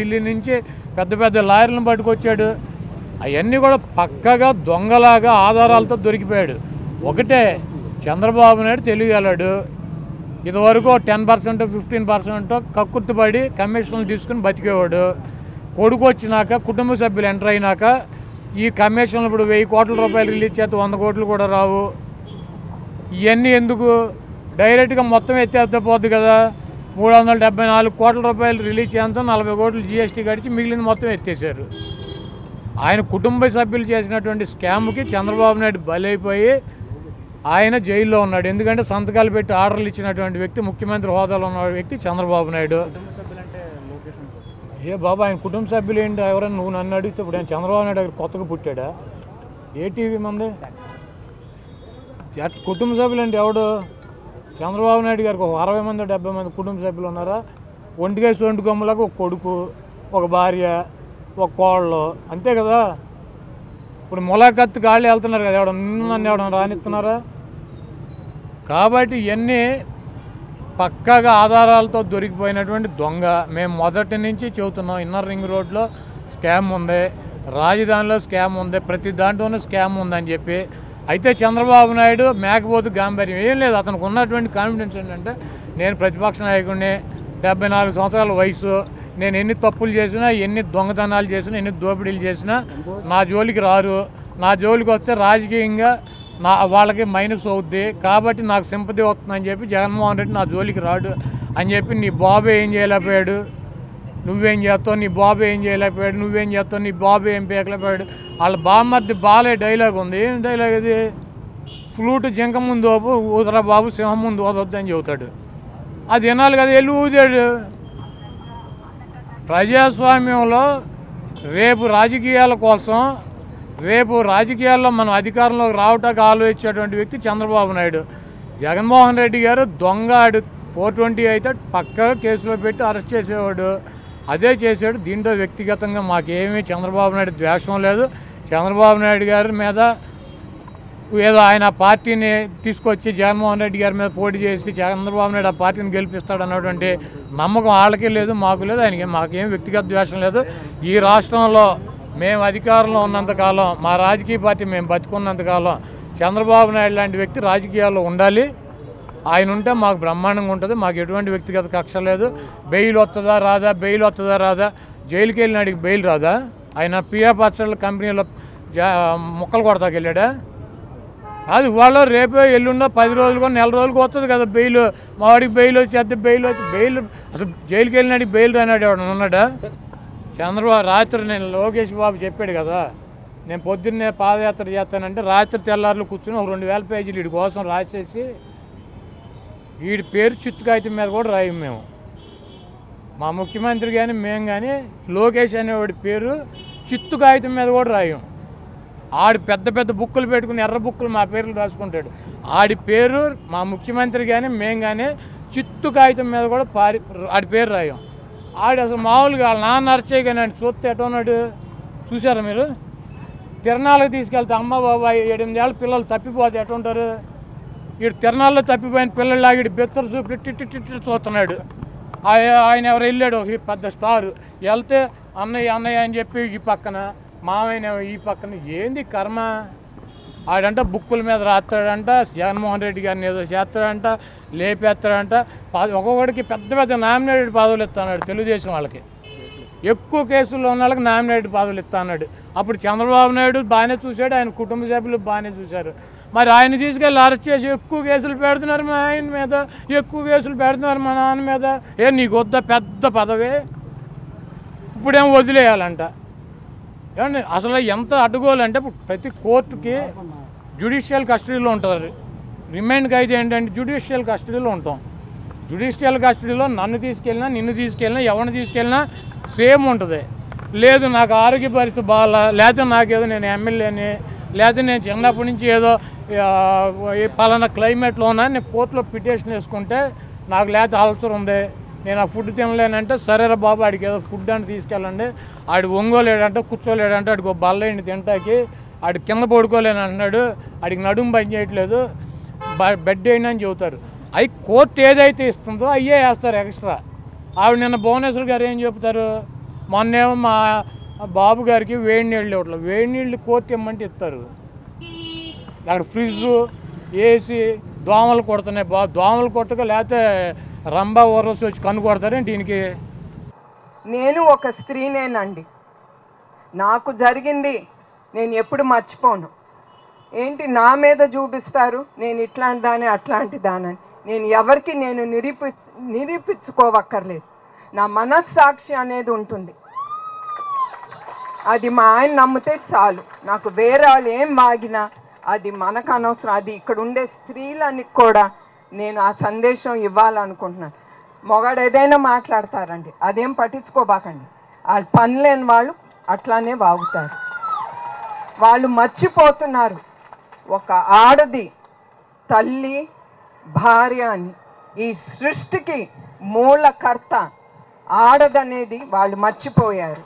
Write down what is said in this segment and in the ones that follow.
ఢిల్లీ నుంచి పెద్ద పెద్ద లాయర్లను పట్టుకొచ్చాడు అవన్నీ కూడా పక్కగా దొంగలాగా ఆధారాలతో దొరికిపోయాడు ఒకటే చంద్రబాబు నాయుడు తెలియగలడు ఇదివరకు టెన్ పర్సెంట్ ఫిఫ్టీన్ పర్సెంట్ కక్కుర్తిపడి కమిషన్లు తీసుకుని బతికేవాడు కొడుకు వచ్చినాక కుటుంబ సభ్యులు ఎంటర్ అయినాక ఈ కమిషన్లు ఇప్పుడు వెయ్యి కోట్ల రూపాయలు రిలీజ్ చేస్తే వంద కోట్లు కూడా రావు ఇవన్నీ ఎందుకు డైరెక్ట్గా మొత్తం ఎత్తేస్తే పోద్ది కదా మూడు వందల డెబ్బై నాలుగు కోట్ల రూపాయలు రిలీజ్ చేయంతో నలభై కోట్లు జీఎస్టీ గడిచి మిగిలింది మొత్తం ఎత్తేసారు ఆయన కుటుంబ సభ్యులు చేసినటువంటి స్కామ్కి చంద్రబాబు నాయుడు బలైపోయి ఆయన జైల్లో ఉన్నాడు ఎందుకంటే సంతకాలు పెట్టి ఆర్డర్లు ఇచ్చినటువంటి వ్యక్తి ముఖ్యమంత్రి హోదాలో ఉన్న వ్యక్తి చంద్రబాబు నాయుడు కుటుంబ సభ్యులంటే లోకేష్ అనుకో. ఏ బాబా ఆయన కుటుంబ సభ్యులు ఏంటి ఎవరైనా నువ్వు నన్ను అడిగితే ఇప్పుడు ఆయన చంద్రబాబు నాయుడు దగ్గర కొత్తగా పుట్టాడా ఏ టీవీ మంది జట్ కుటుంబ సభ్యులు అంటే ఎవడు చంద్రబాబు నాయుడు గారికి ఒక అరవై మంది డెబ్బై మంది కుటుంబ సభ్యులు ఉన్నారా ఒంటికేసి ఒంటి కొమ్మలకు ఒక కొడుకు ఒక భార్య ఒక కోళ్ళు అంతే కదా ఇప్పుడు ములాఖత్తు గాళ్ళు వెళ్తున్నారు కదా ఎవడ నన్ను ఎవడం రానిస్తున్నారా కాబట్టి ఇవన్నీ పక్కాగా ఆధారాలతో దొరికిపోయినటువంటి దొంగ మేము మొదటి నుంచి చెబుతున్నాం ఇన్నర్ రింగ్ రోడ్లో స్కామ్ ఉంది రాజధానిలో స్కామ్ ఉంది ప్రతి దాంట్లోనూ స్కామ్ ఉందని చెప్పి అయితే చంద్రబాబు నాయుడు మేకపోతు గాంభీర్యం ఏం లేదు అతనికి ఉన్నటువంటి కాన్ఫిడెన్స్ ఏంటంటే నేను ప్రతిపక్ష నాయకుడిని డెబ్బై నాలుగు సంవత్సరాల వయసు నేను ఎన్ని తప్పులు చేసినా ఎన్ని దొంగతనాలు చేసినా ఎన్ని దోపిడీలు చేసినా నా జోలికి రారు నా జోలికి వస్తే రాజకీయంగా నా వాళ్ళకి మైనస్ అవుద్ది కాబట్టి నాకు సింపతి వస్తుందని చెప్పి జగన్మోహన్ రెడ్డి నా జోలికి రాడు అని చెప్పి నీ బాబు ఏం చేయలేకపోయాడు నువ్వేం చేస్తావు నీ బాబు ఏం చేయలేకపోయాడు నువ్వేం చేస్తావు నీ బాబు ఏం పీకలేకపోయాడు వాళ్ళ బామ్మర్ది బాలే డైలాగ్ ఉంది ఏం డైలాగ్ ఇది ఫ్లూట్ జింక ముందు ఓపు ఊదరా బాబు సింహం ముందు ఓదొద్దు అని చెబుతాడు అది వినాలి కదా వెళ్ళి ఊదాడు ప్రజాస్వామ్యంలో రేపు రాజకీయాల కోసం రేపు రాజకీయాల్లో మనం అధికారంలోకి రావటానికి ఆలోచించేటువంటి వ్యక్తి చంద్రబాబు నాయుడు జగన్మోహన్ రెడ్డి గారు దొంగ ఆడు ఫోర్ ట్వంటీ అయితే పక్కగా కేసులో పెట్టి అరెస్ట్ చేసేవాడు అదే చేశాడు దీంట్లో వ్యక్తిగతంగా మాకేమీ చంద్రబాబు నాయుడు ద్వేషం లేదు చంద్రబాబు నాయుడు గారి మీద ఏదో ఆయన ఆ పార్టీని తీసుకొచ్చి జగన్మోహన్ రెడ్డి గారి మీద పోటీ చేసి చంద్రబాబు నాయుడు ఆ పార్టీని గెలిపిస్తాడు అన్నటువంటి నమ్మకం వాళ్ళకి లేదు మాకు లేదు ఆయనకి మాకేం వ్యక్తిగత ద్వేషం లేదు ఈ రాష్ట్రంలో మేము అధికారంలో ఉన్నంతకాలం మా రాజకీయ పార్టీ మేము బతుకున్నంతకాలం చంద్రబాబు నాయుడు లాంటి వ్యక్తి రాజకీయాల్లో ఉండాలి ఆయన ఉంటే మాకు బ్రహ్మాండంగా ఉంటుంది మాకు ఎటువంటి వ్యక్తిగత కక్ష లేదు బెయిల్ వస్తుందా రాదా బెయిల్ వస్తుందా రాదా జైలుకి వెళ్ళినాడికి బెయిల్ రాదా ఆయన పియా పచ్చళ్ళ కంపెనీలో జా ముక్కలు కొడతాకి వెళ్ళాడా అది వాళ్ళు రేపే ఎల్లుండో పది రోజులుగా నెల రోజులకు వస్తుంది కదా బెయిల్ మా వాడికి బెయిల్ వచ్చేస్తే బెయిల్ వచ్చి బెయిల్ అసలు జైలుకి వెళ్ళినాడికి బెయిల్ రానాడు ఎవడు ఉన్నాడా చంద్రబాబు రాత్రి నేను లోకేష్ బాబు చెప్పాడు కదా నేను పొద్దున్నే పాదయాత్ర చేస్తానంటే రాత్రి తెల్లారులు కూర్చుని ఒక రెండు వేల పేజీలు వీడి కోసం రాసేసి వీడి పేరు చిత్తు కాగితం మీద కూడా రాయం మేము మా ముఖ్యమంత్రి కానీ మేము కానీ లోకేష్ అనేవాడి పేరు చిత్తు కాగితం మీద కూడా రాయం ఆడి పెద్ద పెద్ద బుక్కులు పెట్టుకుని ఎర్ర బుక్కులు మా పేర్లు రాసుకుంటాడు ఆడి పేరు మా ముఖ్యమంత్రి కానీ మేము కానీ చిత్తు కాగితం మీద కూడా పారి ఆడి పేరు రాయం ఆడు అసలు మామూలుగా వాళ్ళ నాన్న అరచేయ కానీ ఆయన చూస్తే ఎటు ఉన్నాడు చూసారా మీరు తిరణాలకు తీసుకెళ్తే అమ్మ బాబాయ్ ఏడెనిమిదేళ్ళ పిల్లలు తప్పిపోతే ఎటు ఉంటారు వీడు తిరణాల్లో తప్పిపోయిన పిల్లలు లాగి బెత్తరు చూపి టిట్టి టిట్టి చూస్తున్నాడు ఆయ- ఆయన ఎవరు వెళ్ళాడు ఒక పెద్ద స్టార్ వెళ్తే అన్నయ్య అన్నయ్య అని చెప్పి ఈ పక్కన మామయ్య ఈ పక్కన ఏంది కర్మ ఆడంట బుక్కుల మీద రాస్తాడంట జగన్మోహన్ రెడ్డి గారిని ఏదో చేస్తాడంట లేపేస్తాడంట పద- ఒక్కొక్కడికి పెద్ద పెద్ద నామినేటెడ్ పదవులు ఇస్తున్నాడు తెలుగుదేశం వాళ్ళకి ఎక్కువ కేసుల్లో ఉన్న వాళ్ళకి నామినేటెడ్ పదవులు ఇస్తా అన్నాడు అప్పుడు చంద్రబాబు నాయుడు బాగానే చూశాడు ఆయన కుటుంబ సభ్యులు బాగానే చూశారు మరి ఆయన తీసుకెళ్ళి అరెస్ట్ చేసి ఎక్కువ కేసులు పెడుతున్నారు మా ఆయన మీద ఎక్కువ కేసులు పెడుతున్నారు మా నాన్న మీద ఏ నీకు వద్ద పెద్ద పదవి ఇప్పుడేం వదిలేయాలంట ఏమండి అసలు ఎంత అడ్డుకోవాలంటే ఇప్పుడు ప్రతి కోర్టుకి జ్యుడిషియల్ కస్టడీలో ఉంటారు రిమైండ్కి అయితే ఏంటంటే జ్యుడిషియల్ కస్టడీలో ఉంటాం జ్యుడిషియల్ కస్టడీలో నన్ను తీసుకెళ్ళినా నిన్ను తీసుకెళ్ళినా ఎవరిని తీసుకెళ్ళినా సేమ్ ఉంటుంది లేదు నాకు ఆరోగ్య పరిస్థితి బాగాలా లేకపోతే నాకేదో నేను ఎమ్మెల్యేని లేకపోతే నేను చిన్నప్పటి నుంచి ఏదో ఆ, ఈ పలానా క్లైమేట్లో ఉన్నా నేను కోర్టులో పిటిషన్ వేసుకుంటే నాకు లేకపోతే అల్సర్ ఉంది నేను ఆ ఫుడ్ తినలేనంటే సరేరా బాబు ఆడికి ఏదో ఫుడ్ అని తీసుకెళ్ళండి ఆడు ఒంగోలేడంటే కూర్చోలేడంటే ఆడికి ఒక బల్లేండి తింటాకి ఆడు కింద పడుకోలేని అంటున్నాడు ఆడికి నడుము పని చేయట్లేదు బ- బెడ్ వేయండి అని చెబుతారు అవి కోర్టు ఏదైతే ఇస్తుందో అయ్యే వేస్తారు ఎక్స్ట్రా ఆవిడ నిన్న భువనేశ్వర్ గారు ఏం చెప్తారు మొన్నేమో మా బాబు గారికి వేడి నీళ్ళు ఇవ్వట్లేదు వేడి నీళ్ళు కోర్టు ఇమ్మంటే ఇస్తారు అక్కడ ఫ్రిడ్జ్ ఏసీ దోమలు కొడుతున్నాయి బా దోమలు కొట్టక లేకపోతే రంబా ఊరసి వచ్చి కన్ను కొడతారేంటి దీనికి నేను ఒక స్త్రీనేనండి నాకు జరిగింది నేను ఎప్పుడు మర్చిపోను ఏంటి నా మీద చూపిస్తారు నేను ఇట్లాంటి దాని అట్లాంటి దానని నేను ఎవరికి నేను నిరూపి నిరూపించుకోవక్కర్లేదు నా మనస్సాక్షి అనేది ఉంటుంది అది మా ఆయన నమ్మితే చాలు నాకు వేరే వాళ్ళు ఏం వాగినా అది మనకు అనవసరం అది ఇక్కడ ఉండే స్త్రీలని కూడా నేను ఆ సందేశం ఇవ్వాలనుకుంటున్నాను మొగాడు ఏదైనా మాట్లాడతారండి అదేం పట్టించుకోబాకండి వాళ్ళు పని లేని వాళ్ళు అట్లానే వాగుతారు వాళ్ళు మర్చిపోతున్నారు ఒక ఆడది తల్లి భార్య అని ఈ సృష్టికి మూలకర్త ఆడదనేది వాళ్ళు మర్చిపోయారు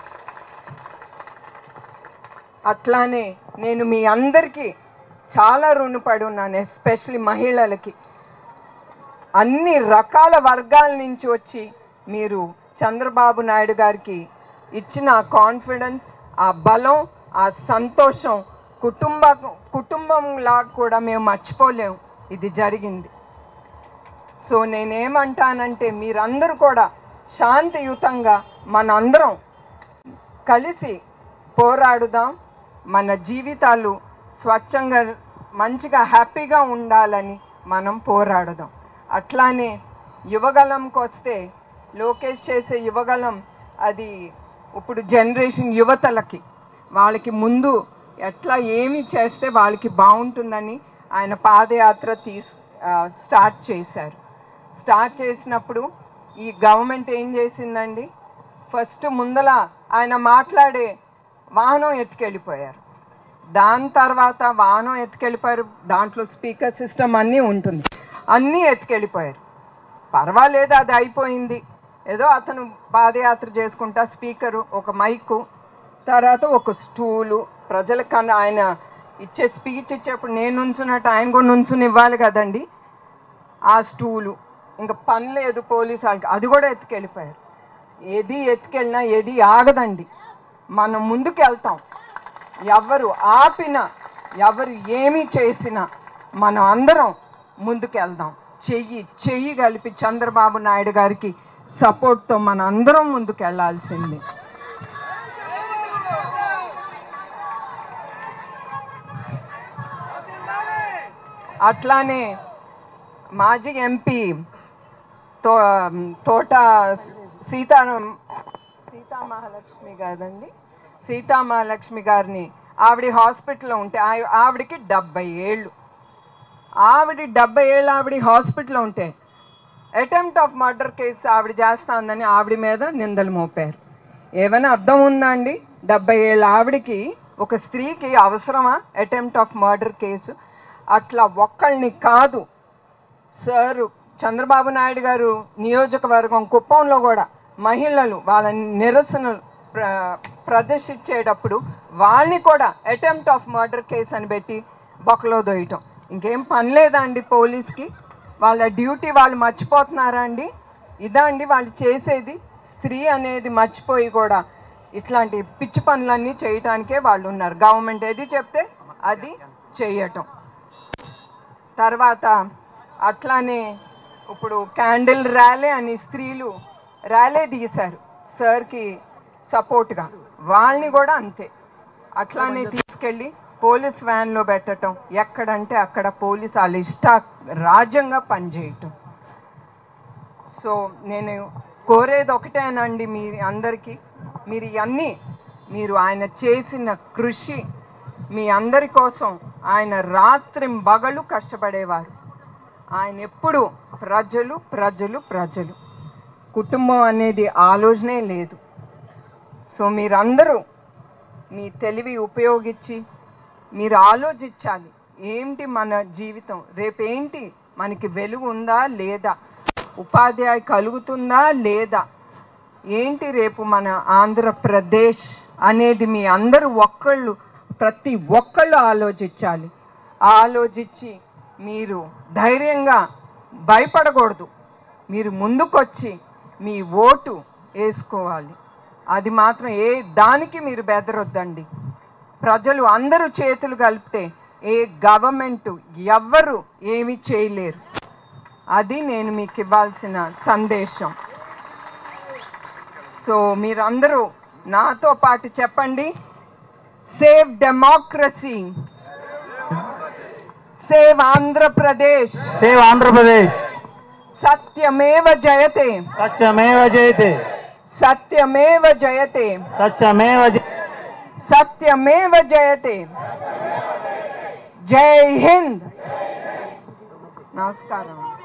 అట్లానే నేను మీ అందరికీ చాలా రుణపడి ఉన్నాను ఎస్పెషలీ మహిళలకి అన్ని రకాల వర్గాల నుంచి వచ్చి మీరు చంద్రబాబు నాయుడు గారికి ఇచ్చిన ఆ కాన్ఫిడెన్స్ ఆ బలం ఆ సంతోషం కుటుంబ కుటుంబంలా కూడా మేము మర్చిపోలేము ఇది జరిగింది సో నేనేమంటానంటే మీరందరూ కూడా శాంతియుతంగా మనందరం కలిసి పోరాడుదాం మన జీవితాలు స్వచ్ఛంగా మంచిగా హ్యాపీగా ఉండాలని మనం పోరాడుదాం అట్లానే యువగలంకి వస్తే లోకేష్ చేసే యువగలం అది ఇప్పుడు జనరేషన్ యువతలకి వాళ్ళకి ముందు ఎట్లా ఏమి చేస్తే వాళ్ళకి బాగుంటుందని ఆయన పాదయాత్ర తీస్ ఆ, స్టార్ట్ చేశారు స్టార్ట్ చేసినప్పుడు ఈ గవర్నమెంట్ ఏం చేసిందండి ఫస్ట్ ముందల ఆయన మాట్లాడే వాహనం ఎత్తుకెళ్ళిపోయారు దాని తర్వాత వాహనం ఎత్తుకెళ్ళిపోయారు దాంట్లో స్పీకర్ సిస్టమ్ అన్నీ ఉంటుంది అన్నీ ఎత్తుకెళ్ళిపోయారు పర్వాలేదు అది అయిపోయింది ఏదో అతను పాదయాత్ర చేసుకుంటా స్పీకరు ఒక మైకు తర్వాత ఒక స్టూలు ప్రజలకు కన్నా ఆయన ఇచ్చే స్పీచ్ ఇచ్చేప్పుడు నేను నుంచున్నట్టు ఆయన కూడా నుంచుని ఇవ్వాలి కదండి ఆ స్టూలు ఇంకా పని లేదు పోలీసు వాళ్ళకి అది కూడా ఎత్తుకెళ్ళిపోయారు ఏది ఎత్తుకెళ్ళినా ఏది ఆగదండి మనం ముందుకు వెళ్తాం ఎవరు ఆపినా ఎవరు ఏమి చేసినా మనం అందరం ముందుకు వెళ్దాం చెయ్యి చెయ్యి కలిపి చంద్రబాబు నాయుడు గారికి సపోర్ట్తో మన అందరం ముందుకు వెళ్ళాల్సింది అట్లానే మాజీ ఎంపీ తో తోట సీతారాం సీతామహాలక్ష్మి కాదండి సీతామహాలక్ష్మి గారిని ఆవిడ హాస్పిటల్లో ఉంటే ఆ- ఆవిడకి డెబ్బై ఏళ్ళు ఆవిడ డెబ్బై ఏళ్ళు ఆవిడ హాస్పిటల్లో ఉంటే అటెంప్ట్ ఆఫ్ మర్డర్ కేసు ఆవిడ చేస్తాందని ఆవిడ మీద నిందలు మోపారు ఏమైనా అర్థం ఉందా అండి డెబ్బై ఏళ్ళ ఆవిడకి ఒక స్త్రీకి అవసరమా అటెంప్ట్ ఆఫ్ మర్డర్ కేసు అట్లా ఒక్కళ్ళని కాదు సార్ చంద్రబాబు నాయుడు గారు నియోజకవర్గం కుప్పంలో కూడా మహిళలు వాళ్ళ నిరసన ప్ర ప్రదర్శించేటప్పుడు వాళ్ళని కూడా అటెంప్ట్ ఆఫ్ మర్డర్ కేసు అని పెట్టి బొక్కలో దొయ్యటం ఇంకేం పని లేదా అండి పోలీస్కి వాళ్ళ డ్యూటీ వాళ్ళు మర్చిపోతున్నారా అండి ఇదా అండి వాళ్ళు చేసేది స్త్రీ అనేది మర్చిపోయి కూడా ఇట్లాంటి పిచ్చి పనులన్నీ చేయటానికే వాళ్ళు ఉన్నారు గవర్నమెంట్ ఏది చెప్తే అది చేయటం తర్వాత అట్లానే ఇప్పుడు క్యాండిల్ ర్యాలీ అని స్త్రీలు ర్యాలీ తీశారు సార్కి సపోర్ట్గా వాళ్ళని కూడా అంతే అట్లానే తీసుకెళ్ళి పోలీస్ వ్యాన్లో పెట్టడం ఎక్కడంటే అక్కడ పోలీస్ వాళ్ళ ఇష్ట రాజ్యంగా పనిచేయటం సో నేను కోరేది ఒకటేనండి మీ అందరికీ మీరు ఇవన్నీ మీరు ఆయన చేసిన కృషి మీ అందరి కోసం ఆయన రాత్రి బగలు కష్టపడేవారు ఆయన ఎప్పుడు ప్రజలు ప్రజలు ప్రజలు కుటుంబం అనేది ఆలోచనే లేదు సో మీరందరూ మీ తెలివి ఉపయోగించి మీరు ఆలోచించాలి ఏంటి మన జీవితం రేపేంటి మనకి వెలుగు ఉందా లేదా ఉపాధ్యాయ కలుగుతుందా లేదా ఏంటి రేపు మన ఆంధ్రప్రదేశ్ అనేది మీ అందరూ ఒక్కళ్ళు ప్రతి ఒక్కళ్ళు ఆలోచించాలి ఆలోచించి మీరు ధైర్యంగా భయపడకూడదు మీరు ముందుకొచ్చి మీ ఓటు వేసుకోవాలి అది మాత్రం ఏ దానికి మీరు బెదరొద్దండి ప్రజలు అందరూ చేతులు కలిపితే ఏ గవర్నమెంట్ ఎవ్వరు ఏమీ చేయలేరు అది నేను మీకు ఇవ్వాల్సిన సందేశం సో మీరందరూ నాతో పాటు చెప్పండి save democracy save Andhra Pradesh save Andhra Pradesh సత్యమేవ జయతే సత్యమేవ జయతే సత్యమేవ జయతే సత్యమేవ జయ- సత్యమేవ జయతే జై హింద్ నమస్కారం